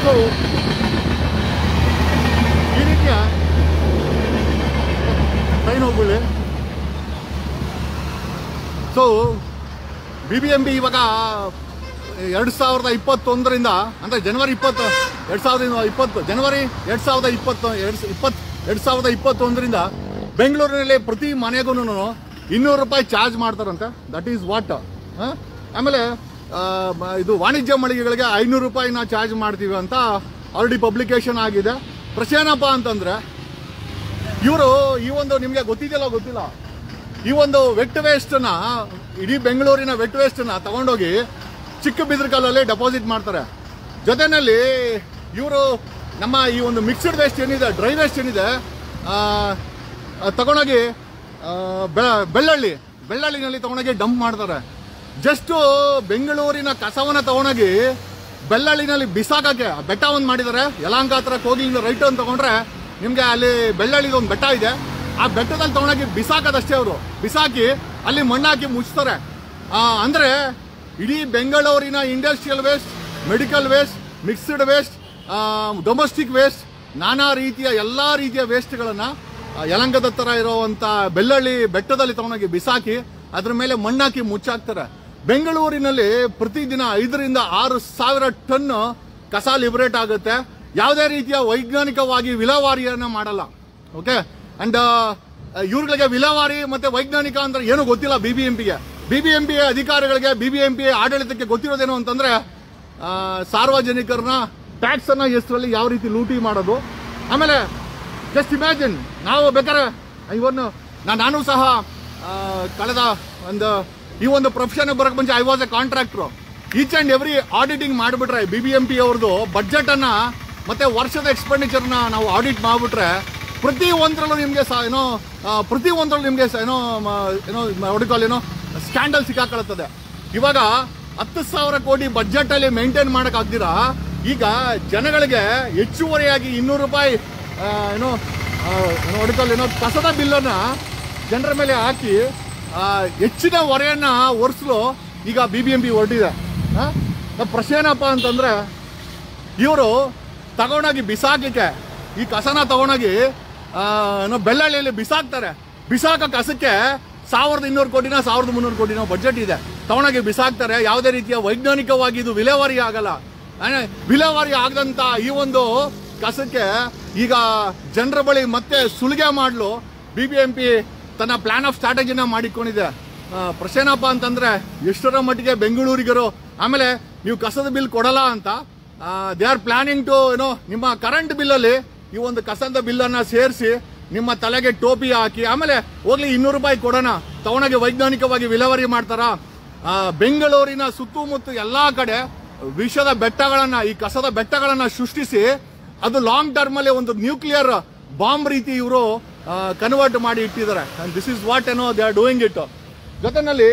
So ಈ ರೀತಿಯ train ಹೋಗ್ಬಿಡಿ so B B M B ಇವಾಗ ಎರಡು ಸಾವಿರದ ಇಪ್ಪತ್ತೊಂದರಿಂದ ಅಂದರೆ ಜನವರಿ ಇಪ್ಪತ್ತು ಎರಡು ಸಾವಿರದ ಇಪ್ಪತ್ತು ಜನವರಿ ಎರಡು ಸಾವಿರದ ಇಪ್ಪತ್ತು ಎರಡು ಇಪ್ಪತ್ತು ಎರಡು ಸಾವಿರದ ಇಪ್ಪತ್ತೊಂದರಿಂದ ಬೆಂಗಳೂರಿನಲ್ಲಿ ಪ್ರತಿ ಮನೆಗೂ ಇನ್ನೂರು ರೂಪಾಯಿ ಚಾರ್ಜ್ ಮಾಡ್ತಾರಂತೆ ದಟ್ ಈಸ್ ವಾಟ್ ಆಮೇಲೆ ಆ, ಮ- ಇದು ವಾಣಿಜ್ಯ ಮಳಿಗೆಗಳಿಗೆ ಐನೂರು ರೂಪಾಯಿನ ಚಾರ್ಜ್ ಮಾಡ್ತೀವಿ ಅಂತ ಆಲ್ರೆಡಿ ಪಬ್ಲಿಕೇಶನ್ ಆಗಿದೆ ಪ್ರಶ್ನೆ ಏನಪ್ಪ ಅಂತಂದ್ರೆ ಇವರು ಈ ಒಂದು ನಿಮಗೆ ಗೊತ್ತಿದೆಯಲ್ಲ ಗೊತ್ತಿಲ್ಲ ಈ ಒಂದು ವೆಟ್ ವೇಸ್ಟ್ನ ಇಡೀ ಬೆಂಗಳೂರಿನ ವೆಟ್ ವೇಸ್ಟ್ನ ತಗೊಂಡೋಗಿ ಚಿಕ್ಕ ಬಿದಿರ್ಕಲ್ಲಲ್ಲಿ ಡೆಪಾಸಿಟ್ ಮಾಡ್ತಾರೆ ಜೊತೆಯಲ್ಲಿ ಇವರು ನಮ್ಮ ಈ ಒಂದು ಮಿಕ್ಸ್ಡ್ ವೇಸ್ಟ್ ಏನಿದೆ ಡ್ರೈ ವೇಸ್ಟ್ ಏನಿದೆ ಆ, ಆ, ತಗೊಂಡೋಗಿ ಆ, ಬೆ- ಬೆಳ್ಳಳ್ಳಿ ಬೆಳ್ಳಳ್ಳಿನಲ್ಲಿ ತಗೊಂಡೋಗಿ ಡಂಪ್ ಮಾಡ್ತಾರೆ ಜಸ್ಟ್ ಬೆಂಗಳೂರಿನ ಕಸವನ್ನ ತಗೊಂಡೋಗಿ ಬೆಳ್ಳಳ್ಳಿನಲ್ಲಿ ಬಿಸಾಕಕ್ಕೆ ಆ ಬೆಟ್ಟ ಒಂದು ಮಾಡಿದ್ದಾರೆ ಯಲಾಂಕ ಹತ್ರ ಕೋಗಿಲಿಂದ ರೈಟ್ ಅಂತ ತಗೊಂಡ್ರೆ ನಿಮ್ಗೆ ಅಲ್ಲಿ ಬೆಳ್ಳಳ್ಳಿದ ಒಂದು ಬೆಟ್ಟ ಇದೆ ಆ ಬೆಟ್ಟದಲ್ಲಿ ತಗೊಂಡೋಗಿ ಬಿಸಾಕದಷ್ಟೇ ಅವರು ಬಿಸಾಕಿ ಅಲ್ಲಿ ಮಣ್ಣಾಕಿ ಮುಚ್ತಾರೆ ಆ, ಅಂದ್ರೆ ಇಡೀ ಬೆಂಗಳೂರಿನ industrial waste medical waste mixed waste domestic waste ನಾನಾ ರೀತಿಯ ಎಲ್ಲ ರೀತಿಯ ವೇಸ್ಟ್ಗಳನ್ನು ಯಲಂಕದ ಥರ ಇರುವಂಥ ಬೆಳ್ಳಳ್ಳಿ ಬೆಟ್ಟದಲ್ಲಿ ತಗೊಂಡೋಗಿ ಬಿಸಾಕಿ ಅದ್ರ ಮೇಲೆ ಮಣ್ಣಾಕಿ ಮುಚ್ಚಾಕ್ತಾರೆ ಬೆಂಗಳೂರಿನಲ್ಲಿ ಪ್ರತಿದಿನ ಐದರಿಂದ ಆರು ಸಾವಿರ ಟನ್ ಕಸ ಲಿಬರೇಟ್ ಆಗುತ್ತೆ ಯಾವುದೇ ರೀತಿಯ ವೈಜ್ಞಾನಿಕವಾಗಿ ವಿಲೇವಾರಿಯನ್ನ ಮಾಡಲ್ಲ ಓಕೆ ಅಂಡ್ ಇವ್ರುಗಳಿಗೆ ವಿಲೇವಾರಿ ಮತ್ತೆ ವೈಜ್ಞಾನಿಕ ಅಂದ್ರೆ ಏನು ಗೊತ್ತಿಲ್ಲ ಬಿ ಬಿ ಎಂ ಪಿಗೆ ಬಿ ಬಿ ಎಂ ಪಿ ಅಧಿಕಾರಿಗಳಿಗೆ ಬಿ ಬಿ ಎಂ ಪಿ ಆಡಳಿತಕ್ಕೆ ಗೊತ್ತಿರೋದೇನು ಅಂತಂದ್ರೆ ಆ, ಸಾರ್ವಜನಿಕರನ್ನ ಟ್ಯಾಕ್ಸ್ ಅನ್ನ ಎಷ್ಟರಲ್ಲಿ ಯಾವ ರೀತಿ ಲೂಟಿ ಮಾಡೋದು ಆಮೇಲೆ ಜಸ್ಟ್ ಇಮ್ಯಾಜಿನ್ ನಾವು ಬೇಕಾದ್ರೆ ಇವನ್ನು ನಾ- ನಾನು ಸಹ ಆ, ಕಳೆದ ಒಂದು ಈ ಒಂದು ಪ್ರೊಫೆಷನ್ ಬರಕ್ ಮುಂಚೆ I was a contractor each and every auditing ಮಾಡಿಬಿಟ್ರೆ ಬಿ ಬಿ ಎಂ ಪಿ ಅವ್ರದ್ದು ಬಡ್ಜೆಟ್ ಅನ್ನ ಮತ್ತೆ ವರ್ಷದ ಎಕ್ಸ್ಪೆಂಡಿಚರ್ನ ನಾವು ಆಡಿಟ್ ಮಾಡಿಬಿಟ್ರೆ ಪ್ರತಿ ಒಂದರಲ್ಲೂ ನಿಮಗೆ ಸಹ ಏನೋ ಆ, ಪ್ರತಿ ಒಂದರಲ್ಲೂ ನಿಮಗೆ ಸಹ ಏನೋ ಮ- ಏನೋ ಹೊಡಿಕಾಲ್ ಏನೋ ಸ್ಕ್ಯಾಂಡಲ್ ಸಿಕ್ಕಾಕೊಳ್ಳುತ್ತದೆ ಇವಾಗ ಹತ್ತು ಸಾವಿರ ಕೋಟಿ ಬಡ್ಜೆಟ್ ಅಲ್ಲಿ ಮೇಂಟೈನ್ ಮಾಡಕ್ ಆಗ್ದಿರಾ ಈಗ ಜನಗಳಿಗೆ ಹೆಚ್ಚುವರಿಯಾಗಿ ಇನ್ನೂರು ರೂಪಾಯಿ ಆ, ಏನೋ ಆ, ಏನೋ ಹೊಡಿಕಾಲ್ ಏನೋ ಕಸದ ಬಿಲ್ಲನ್ನ ಜನರ ಮೇಲೆ ಹಾಕಿ ಆ, ಹೆಚ್ಚಿನ ಹೊರೆಯನ್ನ ಒರೆಸಲು ಈಗ ಬಿ ಬಿ ಎಂ ಪಿ ಹೊರಟಿದೆ ಆ? ನಮ್ಮ ಪ್ರಶ್ನೆ ಏನಪ್ಪ ಅಂತಂದ್ರೆ ಇವರು ತಗೊಂಡೋಗಿ ಬಿಸಾಕಕ್ಕೆ ಈ ಕಸನ ತಗೊಂಡೋಗಿ ಆ, ಏನೋ ಬೆಳ್ಳಳ್ಳಿಯಲ್ಲಿ ಬಿಸಾಕ್ತಾರೆ ಬಿಸಾಕ ಕಸಕ್ಕೆ ಸಾವಿರದ ಇನ್ನೂರು ಕೋಟಿನ ಸಾವಿರದ ಮುನ್ನೂರು ಕೋಟಿನ ಬಜೆಟ್ ಇದೆ ತಗೊಂಡೋಗಿ ಬಿಸಾಕ್ತಾರೆ ಯಾವುದೇ ರೀತಿಯ ವೈಜ್ಞಾನಿಕವಾಗಿ ಇದು ವಿಲೇವಾರಿ ಆಗಲ್ಲ ಅಂದ್ರೆ ವಿಲೇವಾರಿ ಆಗದಂತ ಈ ಒಂದು ಕಸಕ್ಕೆ ಈಗ ಜನರ ಬಳಿ ಮತ್ತೆ ಸುಲಿಗೆ ಮಾಡಲು ಬಿ ಬಿ ಎಂ ಪಿ ತನ್ನ ಪ್ಲಾನ್ ಆಫ್ ಸ್ಟ್ರಾಟಜಿನ ಮಾಡಿಕೊಂಡಿದೆ ಆ, ಪ್ರಶ್ನೆ ಏನಪ್ಪ ಅಂತಂದ್ರೆ ಎಷ್ಟರ ಮಟ್ಟಿಗೆ ಬೆಂಗಳೂರಿಗರು ಆಮೇಲೆ ನೀವು ಕಸದ ಬಿಲ್ ಕೊಡಲ್ಲ ಅಂತ ದೇ ಆರ್ ಪ್ಲಾನಿಂಗ್ ಟು ಏನೋ ನಿಮ್ಮ ಕರೆಂಟ್ ಬಿಲ್ಲಲ್ಲಿ ಈ ಒಂದು ಕಸದ ಬಿಲ್ಲನ್ನ ಸೇರಿಸಿ ನಿಮ್ಮ ತಲೆಗೆ ಟೋಪಿ ಹಾಕಿ ಆಮೇಲೆ ಹೋಗ್ಲಿ ಇನ್ನೂರು ರೂಪಾಯಿ ಕೊಡೋಣ ತಗೊಂಡೋಗಿ ವೈಜ್ಞಾನಿಕವಾಗಿ ವಿಲೇವಾರಿ ಮಾಡ್ತಾರ ಆ, ಬೆಂಗಳೂರಿನ ಸುತ್ತಮುತ್ತ ಎಲ್ಲಾ ಕಡೆ ವಿಷದ ಬೆಟ್ಟಗಳನ್ನ ಈ ಕಸದ ಬೆಟ್ಟಗಳನ್ನ ಸೃಷ್ಟಿಸಿ ಅದು ಲಾಂಗ್ ಟರ್ಮ್ ಅಲ್ಲಿ ಒಂದು ನ್ಯೂಕ್ಲಿಯರ್ ಬಾಂಬ್ ರೀತಿ ಇವರು ಕನ್ವರ್ಟ್ ಮಾಡಿ ಇಟ್ಟಿದ್ದಾರೆ ದಿಸ್ ಇಸ್ ವಾಟ್ ಏನೋ ದೇ ಆರ್ ಡೂಯಿಂಗ್ ಇಟ್ ಜೊತೆನಲ್ಲಿ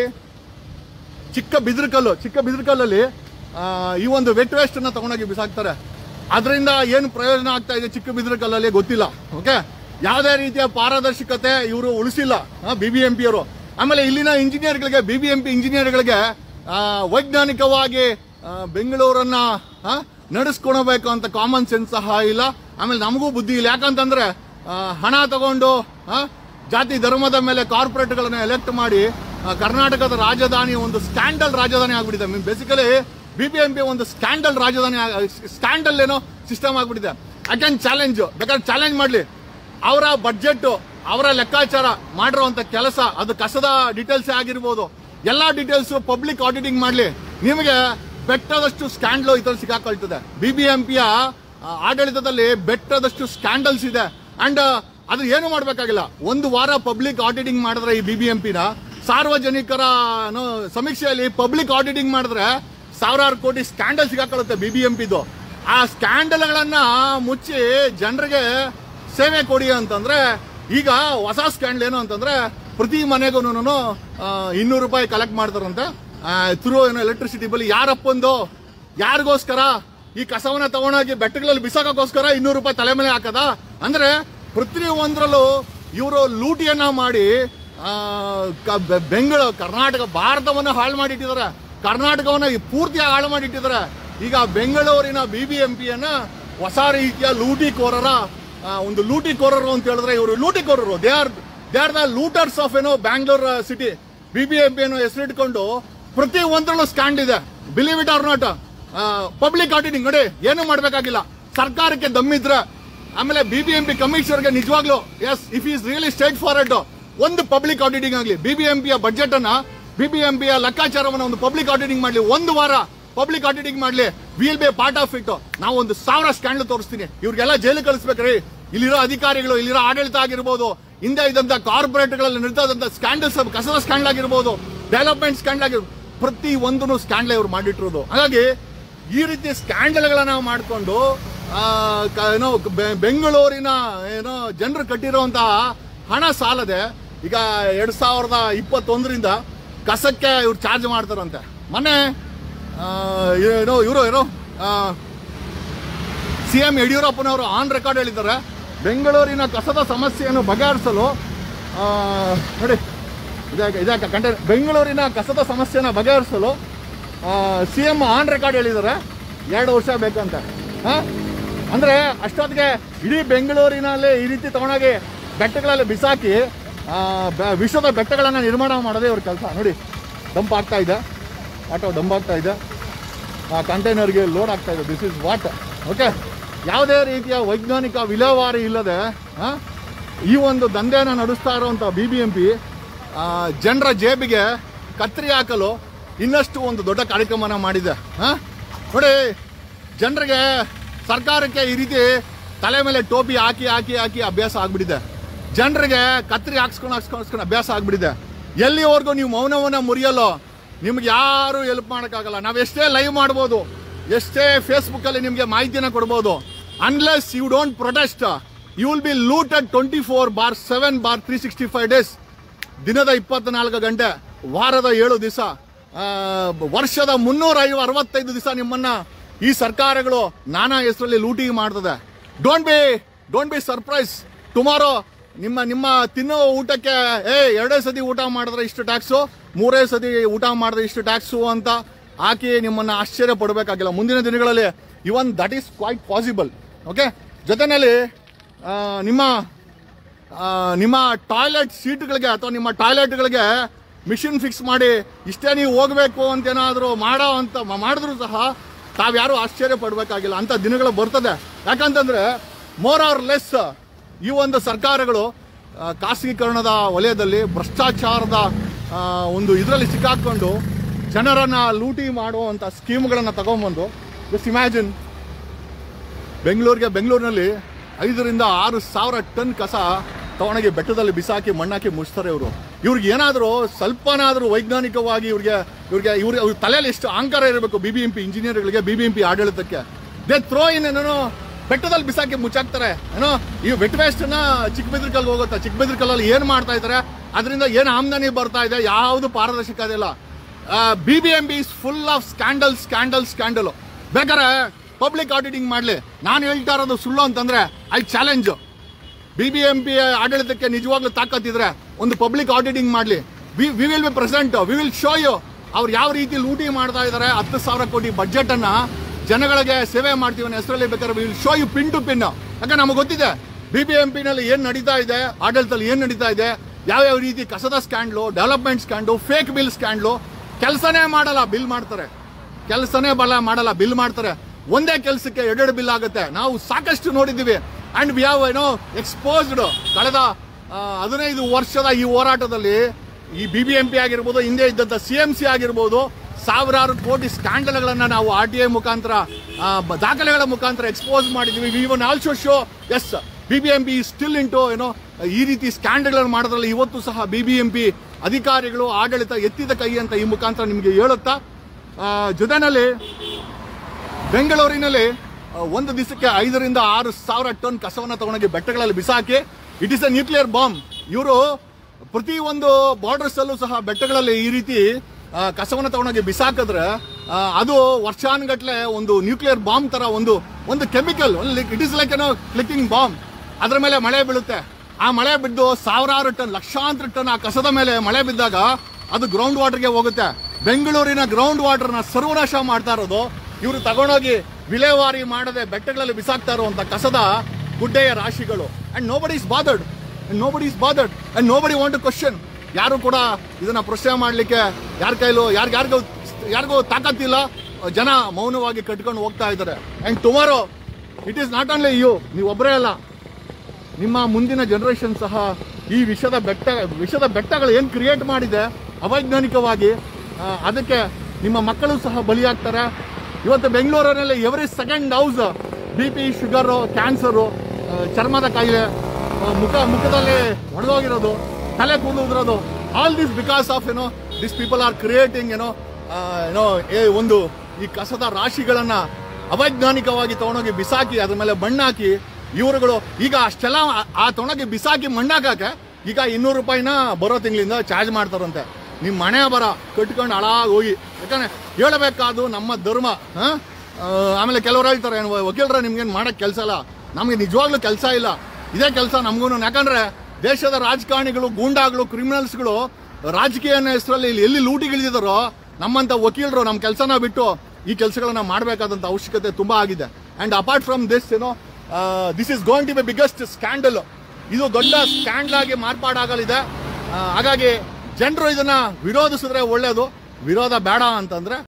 ಚಿಕ್ಕ ಬಿದಿರುಕಲ್ಲು ಚಿಕ್ಕ ಬಿದಿರುಕಲ್ಲಲ್ಲಿ ಆ, ಈ ಒಂದು ವೆಟ್ ವೇಸ್ಟ್ ಅನ್ನ ತಗೊಂಡೋಗಿ ಬಿಸಾಕ್ತಾರೆ ಅದರಿಂದ ಏನು ಪ್ರಯೋಜನ ಆಗ್ತಾ ಇದೆ ಚಿಕ್ಕ ಬಿದಿರುಕಲ್ಲಲ್ಲಿ ಗೊತ್ತಿಲ್ಲ ಓಕೆ ಯಾವುದೇ ರೀತಿಯ ಪಾರದರ್ಶಕತೆ ಇವರು ಉಳಿಸಿಲ್ಲ ಬಿ ಬಿ ಎಂ ಪಿ ಅವರು ಆಮೇಲೆ ಇಲ್ಲಿನ ಇಂಜಿನಿಯರ್ಗಳಿಗೆ ಬಿ ಬಿ ಎಂ ಪಿ ಇಂಜಿನಿಯರ್ಗಳಿಗೆ ಆ, ವೈಜ್ಞಾನಿಕವಾಗಿ ಆ, ಬೆಂಗಳೂರನ್ನ ಆ, ನಡೆಸ್ಕೊಳ್ಬೇಕು ಅಂತ ಕಾಮನ್ ಸೆನ್ಸ್ ಸಹ ಇಲ್ಲ ಆಮೇಲೆ ನಮಗೂ ಬುದ್ಧಿ ಇಲ್ಲ ಯಾಕಂತಂದ್ರೆ ಆ, ಹಣ ತಗೊಂಡು ಆ, ಜಾತಿ ಧರ್ಮದ ಮೇಲೆ ಕಾರ್ಪೊರೇಟ್ಗಳನ್ನ ಎಲೆಕ್ಟ್ ಮಾಡಿ ಆ, ಕರ್ನಾಟಕದ ರಾಜಧಾನಿ ಒಂದು ಸ್ಕ್ಯಾಂಡಲ್ ರಾಜಧಾನಿ ಆಗ್ಬಿಟ್ಟಿದೆ mean basically B B M P ಒಂದು ಸ್ಕ್ಯಾಂಡಲ್ ರಾಜಧಾನಿ ಸ್ಕ್ಯಾಂಡಲ್ ಏನೋ ಸಿಸ್ಟಮ್ ಆಗ್ಬಿಟ್ಟಿದೆ ಐ ಕ್ಯಾನ್ ಚಾಲೆಂಜ್ ಬೇಕಾದ್ರೆ ಚಾಲೆಂಜ್ ಮಾಡಲಿ ಅವರ ಬಡ್ಜೆಟ್ ಅವರ ಲೆಕ್ಕಾಚಾರ ಮಾಡಿರುವಂತ ಕೆಲಸ ಅದು ಕಸದ ಡೀಟೇಲ್ಸ್ ಆಗಿರ್ಬೋದು ಎಲ್ಲಾ ಡೀಟೇಲ್ಸ್ ಪಬ್ಲಿಕ್ ಆಡಿಟಿಂಗ್ ಮಾಡಲಿ ನಿಮಗೆ ಬೆಟ್ಟದಷ್ಟು ಸ್ಕ್ಯಾಂಡಲ್ ಇದ್ರಲ್ಲಿ ಸಿಕ್ಕಾಕೊಳ್ತದೆ ಬಿ ಬಿ ಎಂ ಪಿಯ ಆಡಳಿತದಲ್ಲಿ ಬೆಟ್ಟದಷ್ಟು ಸ್ಕ್ಯಾಂಡಲ್ಸ್ ಇದೆ ಅಂಡ್ ಅದು ಏನು ಮಾಡಬೇಕಾಗಿಲ್ಲ ಒಂದು ವಾರ ಪಬ್ಲಿಕ್ ಆಡಿಟಿಂಗ್ ಮಾಡಿದ್ರೆ ಈ ಬಿ ಬಿ ಎಂ ಪಿನ ಸಾರ್ವಜನಿಕರ ಏನು, ಸಮೀಕ್ಷೆಯಲ್ಲಿ ಪಬ್ಲಿಕ್ ಆಡಿಟಿಂಗ್ ಮಾಡಿದ್ರೆ ಸಾವಿರಾರು ಕೋಟಿ ಸ್ಕ್ಯಾಂಡಲ್ ಸಿಗಾಕೊಳ್ಳುತ್ತೆ ಬಿ ಬಿ ಎಂ ಪಿದು ಆ ಸ್ಕ್ಯಾಂಡಲ್ಗಳನ್ನ ಮುಚ್ಚಿ ಜನರಿಗೆ ಸೇವೆ ಕೊಡಿ ಅಂತಂದ್ರೆ ಈಗ ಹೊಸ ಸ್ಕ್ಯಾಂಡಲ್ ಏನು ಅಂತಂದ್ರೆ ಪ್ರತಿ ಮನೆಗೂ ಇನ್ನೂರು ರೂಪಾಯಿ ಕಲೆಕ್ಟ್ ಮಾಡ್ತಾರಂತೆ ಥ್ರೂ ಏನೋ ಎಲೆಕ್ಟ್ರಿಸಿಟಿ ಬಿಲ್ ಯಾರಪ್ಪಂದು ಯಾರಿಗೋಸ್ಕರ ಈ ಕಸವನ್ನ ತಗೊಂಡೋಗಿ ಬೆಟ್ಟಗಳಲ್ಲಿ ಬಿಸಾಕೋಸ್ಕರ ಇನ್ನೂರು ರೂಪಾಯಿ ತಲೆ ಮೇಲೆ ಹಾಕದ ಅಂದ್ರೆ ಪ್ರತಿ ಒಂದರಲ್ಲೂ ಇವರು ಲೂಟಿಯನ್ನ ಮಾಡಿ ಆ, ಕ- ಬೆ- ಬೆಂಗಳೂರು ಕರ್ನಾಟಕ ಭಾರತವನ್ನ ಹಾಳು ಮಾಡಿಟ್ಟಿದ್ದಾರೆ ಕರ್ನಾಟಕವನ್ನ ಈ ಪೂರ್ತಿ ಹಾಳು ಮಾಡಿಟ್ಟಿದ್ದಾರೆ ಈಗ ಬೆಂಗಳೂರಿನ ಬಿ ಬಿ ಎಂ ಪಿಯನ್ನ ಹೊಸ ರೀತಿಯ ಲೂಟಿಕೋರರ ಆ, ಒಂದು ಲೂಟಿಕೋರರು ಅಂತ ಹೇಳಿದ್ರೆ ಇವರು ಲೂಟಿಕೋರರು they are they are the looters of ಏನೋ Bangalore city B B M P ಅನ್ನೋ ಹೆಸರಿಟ್ಕೊಂಡು ಪ್ರತಿ ಒಂದರಲ್ಲೂ ಸ್ಟ್ಯಾಂಡ್ ಇದೆ believe it or not public auditing ನೋಡಿ ಏನು ಮಾಡ್ಬೇಕಾಗಿಲ್ಲ ಸರ್ಕಾರಕ್ಕೆ ದಮ್ಮಿದ್ರೆ ಆಮೇಲೆ ಬಿ ಬಿ ಎಂ ಪಿ ಕಮಿಷನರ್ಗೆ ನಿಜವಾಗ್ಲು yes if is really straightforward ಒಂದು ಪಬ್ಲಿಕ್ ಆಡಿಟಿಂಗ್ ಆಗಲಿ ಬಿ ಬಿ ಎಂ ಪಿಯ ಬಜೆಟ್ ಅನ್ನ ಬಿ ಬಿ ಎಂ ಪಿಯ ಲೆಕ್ಕಾಚಾರವನ್ನ ಒಂದು ಪಬ್ಲಿಕ್ ಆಡಿಟಿಂಗ್ ಮಾಡಲಿ ಒಂದು ವಾರ ಪಬ್ಲಿಕ್ ಆಡಿಟಿಂಗ್ ಮಾಡ್ಲಿ will be part of it ನಾವು ಒಂದು ಸಾವಿರ ಸ್ಕ್ಯಾಂಡಲ್ ತೋರಿಸ್ತೀನಿ ಇವ್ರಿಗೆಲ್ಲ ಜೈಲು ಕಳಿಸ್ಬೇಕ್ರಿ ಇಲ್ಲಿರೋ ಅಧಿಕಾರಿಗಳು ಇಲ್ಲಿರೋ ಆಡಳಿತ ಆಗಿರ್ಬೋದು ಹಿಂದೆ ಇದ್ದಂತ ಕಾರ್ಪೊರೇಟ್ಗಳಲ್ಲಿ ನಡೀತಾ ಸ್ಕ್ಯಾಂಡಲ್ಸ್ ಕಸದ ಸ್ಕ್ಯಾಂಡಲ್ ಆಗಿರ್ಬೋದು ಡೆವಲಪ್ಮೆಂಟ್ ಸ್ಕ್ಯಾಂಡಲ್ ಆಗಿರ್ಬೋದು ಪ್ರತಿ ಒಂದನ್ನು ಸ್ಕ್ಯಾಂಡಲ್ ಇವ್ರು ಮಾಡಿಟ್ಟಿರೋದು ಹಾಗಾಗಿ ಈ ರೀತಿ ಸ್ಕ್ಯಾಂಡಲ್ಗಳನ್ನ ಮಾಡಿಕೊಂಡು ಏನೋ ಬೆ- ಬೆಂಗಳೂರಿನ ಏನೋ ಜನರು ಕಟ್ಟಿರುವಂತಹ ಹಣ ಸಾಲದೆ ಈಗ ಎರಡ್ ಸಾವಿರದ ಇಪ್ಪತ್ತೊಂದರಿಂದ ಕಸಕ್ಕೆ ಇವ್ರು ಚಾರ್ಜ್ ಮಾಡ್ತಾರಂತೆ ಮೊನ್ನೆ ಆ, ಏನೋ ಇವರು ಏನೋ ಸಿ ಎಂ ಯಡಿಯೂರಪ್ಪನವರು ಆನ್ ರೆಕಾರ್ಡ್ ಹೇಳಿದ್ದಾರೆ ಬೆಂಗಳೂರಿನ ಕಸದ ಸಮಸ್ಯೆಯನ್ನು ಬಗೆಹರಿಸಲು ಆ, ನೋಡಿ ಇದಾಕ ಇದಾಕ ಕಂಟೆ ಬೆಂಗಳೂರಿನ ಕಸದ ಸಮಸ್ಯೆನ ಬಗೆಹರಿಸಲು ಸಿ ಎಂ ಆನ್ ರೆಕಾರ್ಡ್ ಹೇಳಿದ್ದಾರೆ ಎರಡು ವರ್ಷ ಬೇಕಂತ ಹಾ? ಅಂದ್ರೆ ಅಷ್ಟೊತ್ತಿಗೆ ಇಡೀ ಬೆಂಗಳೂರಿನಲ್ಲಿ ಈ ರೀತಿ ತಗೊಂಡೋಗಿ ಬೆಟ್ಟಗಳಲ್ಲಿ ಬಿಸಾಕಿ ಆ, ಬ- ವಿಶ್ವದ ಬೆಟ್ಟಗಳನ್ನು ನಿರ್ಮಾಣ ಮಾಡೋದೇ ಇವ್ರ ಕೆಲಸ ನೋಡಿ ಡಂಪ್ ಆಗ್ತಾ ಇದೆ ಆಟೋ ಡಂಪ್ ಆಗ್ತಾ ಇದೆ ಆ ಕಂಟೈನರ್ಗೆ ಲೋಡ್ ಆಗ್ತಾ ಇದೆ ದಿಸ್ ಇಸ್ ವಾಟ್ ಓಕೆ ಯಾವುದೇ ರೀತಿಯ ವೈಜ್ಞಾನಿಕ ವಿಲೇವಾರಿ ಇಲ್ಲದೆ ಆ, ಈ ಒಂದು ದಂಧೆನ ನಡೆಸ್ತಾ ಇರುವಂಥ ಬಿ ಬಿ ಎಂ ಪಿ ಜನರ ಜೇಬಿಗೆ ಕತ್ತರಿ ಹಾಕಲು ಇನ್ನಷ್ಟು ಒಂದು ದೊಡ್ಡ ಕಾರ್ಯಕ್ರಮನ ಮಾಡಿದೆ ಆ? ನೋಡಿ ಜನರಿಗೆ ಸರ್ಕಾರಕ್ಕೆ ಈ ರೀತಿ ತಲೆ ಮೇಲೆ ಟೋಪಿ ಹಾಕಿ ಹಾಕಿ ಹಾಕಿ ಅಭ್ಯಾಸ ಆಗ್ಬಿಟ್ಟಿದೆ ಜನರಿಗೆ ಕತ್ರಿ ಹಾಕ್ಸ್ಕೊಂಡು ಹಾಕ್ಸ್ಕೊಂಡು ಹಾಕ್ಸ್ಕೊಂಡು ಅಭ್ಯಾಸ ಆಗ್ಬಿಟ್ಟಿದೆ ಎಲ್ಲಿವರೆಗೂ ನೀವು ಮೌನವನ್ನ ಮುರಿಯಲ್ಲೋ ನಿಮ್ಗೆ ಯಾರು ಹೆಲ್ಪ್ ಮಾಡೋಕ್ಕಾಗಲ್ಲ ನಾವು ಎಷ್ಟೇ ಲೈವ್ ಮಾಡ್ಬೋದು ಎಷ್ಟೇ ಫೇಸ್ಬುಕ್ ಅಲ್ಲಿ ನಿಮಗೆ ಮಾಹಿತಿನ ಕೊಡ್ಬೋದು unless you don't protest you will be looted twenty four by seven by three sixty five days ದಿನದ ಇಪ್ಪತ್ನಾಲ್ಕು ಗಂಟೆ ವಾರದ ಏಳು ದಿವಸ ವರ್ಷದ ಮುನ್ನೂರ ಐವ ಅರವತ್ತೈದು ದಿವಸ ನಿಮ್ಮನ್ನ ಈ ಸರ್ಕಾರಗಳು ನಾನಾ ಹೆಸರಲ್ಲಿ ಲೂಟಿ ಮಾಡ್ತದೆ don't be don't be surprise tomorrow ನಿಮ್ಮ ನಿಮ್ಮ ತಿನ್ನೋ ಊಟಕ್ಕೆ ಏ ಎರಡೇ ಸತಿ ಊಟ ಮಾಡಿದ್ರೆ ಇಷ್ಟು ಟ್ಯಾಕ್ಸು ಮೂರೇ ಸತಿ ಊಟ ಮಾಡಿದ್ರೆ ಇಷ್ಟು ಟ್ಯಾಕ್ಸು ಅಂತ ಹಾಕಿ ನಿಮ್ಮನ್ನ ಆಶ್ಚರ್ಯ ಪಡಬೇಕಾಗಿಲ್ಲ ಮುಂದಿನ ದಿನಗಳಲ್ಲಿ even that is quite possible okay ಜೊತೆಯಲ್ಲಿ ಆ, ನಿಮ್ಮ ಆ, ನಿಮ್ಮ ಟಾಯ್ಲೆಟ್ ಸೀಟ್ಗಳಿಗೆ ಅಥವಾ ನಿಮ್ಮ ಟಾಯ್ಲೆಟ್ಗಳಿಗೆ ಮಿಷಿನ್ ಫಿಕ್ಸ್ ಮಾಡಿ ಇಷ್ಟೇ ನೀವು ಹೋಗಬೇಕು ಅಂತ ಏನಾದರೂ ಮಾಡೋ ಅಂತ ಮ- ಮಾಡಿದ್ರು ಸಹ ತಾವ್ಯಾರು ಆಶ್ಚರ್ಯ ಪಡಬೇಕಾಗಿಲ್ಲ ಅಂತ ದಿನಗಳು ಬರ್ತದೆ ಯಾಕಂತಂದ್ರೆ ಮೋರ್ ಆರ್ ಲೆಸ್ ಈ ಒಂದು ಸರ್ಕಾರಗಳು ಆ, ಖಾಸಗೀಕರಣದ ವಲಯದಲ್ಲಿ ಭ್ರಷ್ಟಾಚಾರದ ಆ, ಒಂದು ಇದರಲ್ಲಿ ಸಿಕ್ಕಾಕೊಂಡು ಜನರನ್ನ ಲೂಟಿ ಮಾಡುವಂಥ ಸ್ಕೀಮ್ಗಳನ್ನು ತಗೊಂಬಂದು ಜಸ್ಟ್ ಇಮ್ಯಾಜಿನ್ ಬೆಂಗಳೂರಿಗೆ ಬೆಂಗಳೂರಿನಲ್ಲಿ ಐದರಿಂದ ಆರು ಸಾವಿರ ಟನ್ ಕಸ ತಗೊಂಡೋಗಿ ಬೆಟ್ಟದಲ್ಲಿ ಬಿಸಾಕಿ ಮಣ್ಣಾಕಿ ಮುಚ್ತಾರೆ ಇವರು ಇವ್ರಿಗೆ ಏನಾದರೂ ಸ್ವಲ್ಪನಾದರೂ ವೈಜ್ಞಾನಿಕವಾಗಿ ಇವ್ರಿಗೆ ಇವ್ರಿಗೆ ಇವ್ರ ಇವ್ರ ತಲೆಯಲ್ಲಿ ಎಷ್ಟು ಅಹಂಕಾರ ಇರಬೇಕು ಬಿ ಬಿ ಎಂ ಪಿ ಇಂಜಿನಿಯರ್ಗಳಿಗೆ ಬಿ ಬಿ ಎಂ ಪಿ ಆಡಳಿತಕ್ಕೆ ದೇ ಥ್ರೋ ಇನ್ ಏನೋ ಬೆಟ್ಟದಲ್ಲಿ ಬಿಸಾಕಿ ಮುಚ್ಚಾಕ್ತಾರೆ ಏನೋ ಈ ವೆಟ್ ವೇಸ್ಟ್ನ ಚಿಕ್ಕಬೆದ್ರಿಕಲ್ ಹೋಗುತ್ತೆ ಚಿಕ್ಕಬೆದ್ರಿಕಲ್ಲಲ್ಲಿ ಏನು ಮಾಡ್ತಾ ಇದ್ದಾರೆ ಅದರಿಂದ ಏನು ಆಮ್ದನಿ ಬರ್ತಾ ಇದೆ ಯಾವುದು ಪಾರದರ್ಶಕ ಇಲ್ಲ B B M B is full of scandal scandal scandal ಬೇಕಾದ್ರೆ ಪಬ್ಲಿಕ್ ಆಡಿಟಿಂಗ್ ಮಾಡಲಿ ನಾನು ಹೇಳ್ತಾ ಇರೋದು ಸುಳ್ಳು ಅಂತಂದ್ರೆ I challenge B B M P ಆಡಳಿತಕ್ಕೆ ನಿಜವಾಗ್ಲೂ ತಾಕತ್ತಿದ್ರೆ ಒಂದು ಪಬ್ಲಿಕ್ ಆಡಿಟಿಂಗ್ ಮಾಡಲಿ we we will be present we will show you ಅವ್ರು ಯಾವ ರೀತಿ ಲೂಟಿ ಮಾಡ್ತಾ ಇದ್ದಾರೆ ಹತ್ತು ಸಾವಿರ ಕೋಟಿ ಬಜೆಟ್ ಅನ್ನ ಜನಗಳಿಗೆ ಸೇವೆ ಮಾಡ್ತೀವಿ ಅನ್ನೋ ಹೆಸರಲ್ಲಿ ಬೇಕಾದ್ರೆ we will show you pin to pin ಯಾಕಂದ್ರೆ ನಮಗೆ ಗೊತ್ತಿದೆ ಬಿ ಬಿ ಎಂ ಪಿನಲ್ಲಿ ಏನು ನಡೀತಾ ಇದೆ ಆಡಳಿತದಲ್ಲಿ ಏನು ನಡೀತಾ ಇದೆ ಯಾವ್ಯಾವ ರೀತಿ ಕಸದ scandal development scam fake bill scandal ಕೆಲಸನೇ ಮಾಡಲ್ಲ ಬಿಲ್ ಮಾಡ್ತಾರೆ ಕೆಲಸನೇ ಬಲ ಮಾಡಲ್ಲ ಬಿಲ್ ಮಾಡ್ತಾರೆ ಒಂದೇ ಕೆಲಸಕ್ಕೆ ಎರಡೆರಡು ಬಿಲ್ ಆಗುತ್ತೆ ನಾವು ಸಾಕಷ್ಟು ನೋಡಿದ್ದೀವಿ ಅಂಡ್ ವಿ ಹಾವ್ ಏನೋ ಎಕ್ಸ್ಪೋಸ್ಡ್ ಕಳೆದ ಆ, ಹದಿನೈದು ವರ್ಷದ ಈ ಹೋರಾಟದಲ್ಲಿ ಈ ಬಿ ಬಿ ಎಂ ಪಿ ಆಗಿರ್ಬೋದು ಹಿಂದೆ ಇದ್ದಂಥ ಸಿ ಎಂ ಸಿ ಆಗಿರ್ಬೋದು ಸಾವಿರಾರು ಕೋಟಿ ಸ್ಕ್ಯಾಂಡಲ್ಗಳನ್ನ ನಾವು ಆರ್ ಟಿ ಐ ಮುಖಾಂತರ ಆ, ಬ- ದಾಖಲೆಗಳ ಮುಖಾಂತರ ಎಕ್ಸ್ಪೋಸ್ ಮಾಡಿದ್ವಿ we want also show is B B M P still into ಏನೋ ಈ ರೀತಿ ಸ್ಕ್ಯಾಂಡಲ್ಗಳನ್ನು ಮಾಡೋದ್ರಲ್ಲಿ ಇವತ್ತು ಸಹ ಬಿ ಬಿ ಎಂ ಪಿ ಅಧಿಕಾರಿಗಳು ಆಡಳಿತ ಎತ್ತಿದ ಕೈ ಅಂತ ಈ ಮುಖಾಂತರ ನಿಮಗೆ ಹೇಳುತ್ತಾ ಆ, ಜೊತೆನಲ್ಲಿ ಬೆಂಗಳೂರಿನಲ್ಲಿ ಆ, ಒಂದು ದಿವಸಕ್ಕೆ ಐದರಿಂದ ಆರು ಸಾವಿರ ಟನ್ ಕಸವನ್ನು ತಗೊಂಡೋಗಿ ಬೆಟ್ಟಗಳಲ್ಲಿ ಬಿಸಾಕಿ it is a nuclear bomb ಇವರು ಪ್ರತಿ ಒಂದು ಬಾರ್ಡರ್ಸ್ ಅಲ್ಲೂ ಸಹ ಬೆಟ್ಟಗಳಲ್ಲಿ ಈ ರೀತಿ ಆ, ಕಸವನ್ನು ತಗೊಂಡೋಗಿ ಬಿಸಾಕಿದ್ರೆ ಆ, ಅದು ವರ್ಷಾನುಗಟ್ಲೆ ಒಂದು ನ್ಯೂಕ್ಲಿಯರ್ ಬಾಂಬ್ ತರ ಒಂದು ಒಂದು ಕೆಮಿಕಲ್ ಇಟ್ ಇಸ್ ಲೈಕ್ ಏನೋ ಕ್ಲಿಕ್ಕಿಂಗ್ ಬಾಂಬ್ ಅದ್ರ ಮೇಲೆ ಮಳೆ ಬೀಳುತ್ತೆ ಆ ಮಳೆ ಬಿದ್ದು ಸಾವಿರಾರು ಟನ್ ಲಕ್ಷಾಂತರ ಟನ್ ಆ ಕಸದ ಮೇಲೆ ಮಳೆ ಬಿದ್ದಾಗ ಅದು ಗ್ರೌಂಡ್ ವಾಟರ್ಗೆ ಹೋಗುತ್ತೆ ಬೆಂಗಳೂರಿನ ಗ್ರೌಂಡ್ ವಾಟರ್ನ ಸರ್ವನಾಶ ಮಾಡ್ತಾ ಇರೋದು ಇವರು ತಗೊಂಡೋಗಿ ವಿಲೇವಾರಿ ಮಾಡದೆ ಬೆಟ್ಟಗಳಲ್ಲಿ ಬಿಸಾಕ್ತಾ ಇರುವಂತ ಕಸದ ಗುಡ್ಡೆಯ ರಾಶಿಗಳು and nobody is bothered nobody is bothered and nobody want question ಯಾರು ಕೂಡ ಇದನ್ನ ಪ್ರಶ್ನೆ ಮಾಡ್ಲಿಕ್ಕೆ ಯಾರ ಕೈಲೂ ಯಾರಿಗಾರಿಗೂ ಯಾರಿಗೂ ತಾಕತ್ತಿಲ್ಲ ಜನ ಮೌನವಾಗಿ ಕಟ್ಕೊಂಡು ಹೋಗ್ತಾ ಇದ್ದಾರೆ and tomorrow it is not only you ನೀವು ಒಬ್ಬರೇ ಅಲ್ಲ ನಿಮ್ಮ ಮುಂದಿನ ಜನರೇಷನ್ ಸಹ ಈ ವಿಷದ ಬೆಟ್ಟ ವಿಷದ ಬೆಟ್ಟಗಳು ಏನು ಕ್ರಿಯೇಟ್ ಮಾಡಿದೆ ಅವೈಜ್ಞಾನಿಕವಾಗಿ ಆ, ಅದಕ್ಕೆ ನಿಮ್ಮ ಮಕ್ಕಳು ಸಹ ಬಲಿಯಾಗ್ತಾರೆ ಇವತ್ತು ಬೆಂಗಳೂರಿನಲ್ಲಿ every second house B P sugar cancer ಚರ್ಮದ ಕಾಯಿಲೆ ಆ, ಮುಖ ಮುಖದಲ್ಲಿ ಒಣಗೋಗಿರೋದು ತಲೆ ಕೂದಲು ಉದುರೋದು ಆಲ್ ದಿಸ್ ಬಿಕಾಸ್ ಆಫ್ ಏನೋ ದಿಸ್ ಪೀಪಲ್ ಆರ್ ಕ್ರಿಯೇಟಿಂಗ್ ಏನೋ ಏನೋ ಏ ಒಂದು ಈ ಕಸದ ರಾಶಿಗಳನ್ನ ಅವೈಜ್ಞಾನಿಕವಾಗಿ ತಗೊಂಡೋಗಿ ಬಿಸಾಕಿ ಅದ್ರ ಮೇಲೆ ಮಣ್ಣು ಹಾಕಿ ಇವರುಗಳು ಈಗ ಅಷ್ಟೆಲ್ಲ ಆ- ಆ ತೊಣಗೆ ಬಿಸಾಕಿ ಮಣ್ಣಾಕಕ್ಕೆ ಈಗ ಇನ್ನೂರು ರೂಪಾಯಿನ ಬರೋ ತಿಂಗಳಿಂದ ಚಾರ್ಜ್ ಮಾಡ್ತಾರಂತೆ ನಿಮ್ಮ ಮನೆ ಬರ ಕಟ್ಕೊಂಡು ಹಾಳಾಗಿ ಹೋಗಿ ಯಾಕಂದ್ರೆ ಹೇಳಬೇಕಾದು ನಮ್ಮ ಧರ್ಮ ಆ? ಆ, ಆಮೇಲೆ ಕೆಲವರು ಹೇಳ್ತಾರೆ ಏನು ವಕೀಲರ ನಿಮ್ಗೇನು ಮಾಡಕ್ ಕೆಲಸ ಇಲ್ಲ ನಮಗೆ ನಿಜವಾಗ್ಲೂ ಕೆಲಸ ಇಲ್ಲ ಇದೇ ಕೆಲಸ ನಮಗೂ ಯಾಕಂದ್ರೆ ದೇಶದ ರಾಜಕಾರಣಿಗಳು ಗೂಂಡಾಗಳು ಕ್ರಿಮಿನಲ್ಸ್ಗಳು ರಾಜಕೀಯ ಅನ್ನೋ ಹೆಸರಲ್ಲಿ ಇಲ್ಲಿ ಎಲ್ಲಿ ಲೂಟಿಗಿಳಿದಿದಾರೋ ನಮ್ಮಂತ ವಕೀಲರು ನಮ್ಮ ಕೆಲಸನ ಬಿಟ್ಟು ಈ ಕೆಲಸಗಳನ್ನ ಮಾಡಬೇಕಾದಂತ ಅವಶ್ಯಕತೆ ತುಂಬಾ ಆಗಿದೆ ಅಂಡ್ ಅಪಾರ್ಟ್ ಫ್ರಮ್ ದಿಸ್ ಏನೋ this is going to be biggest scandal ಇದು ದೊಡ್ಡ ಸ್ಕ್ಯಾಂಡಲ್ ಆಗಿ ಮಾರ್ಪಾಡಾಗಲಿದೆ ಆ, ಹಾಗಾಗಿ ಜನರು ಇದನ್ನ ವಿರೋಧಿಸಿದ್ರೆ ಒಳ್ಳೇದು ವಿರೋಧ ಬೇಡ ಅಂತಂದ್ರೆ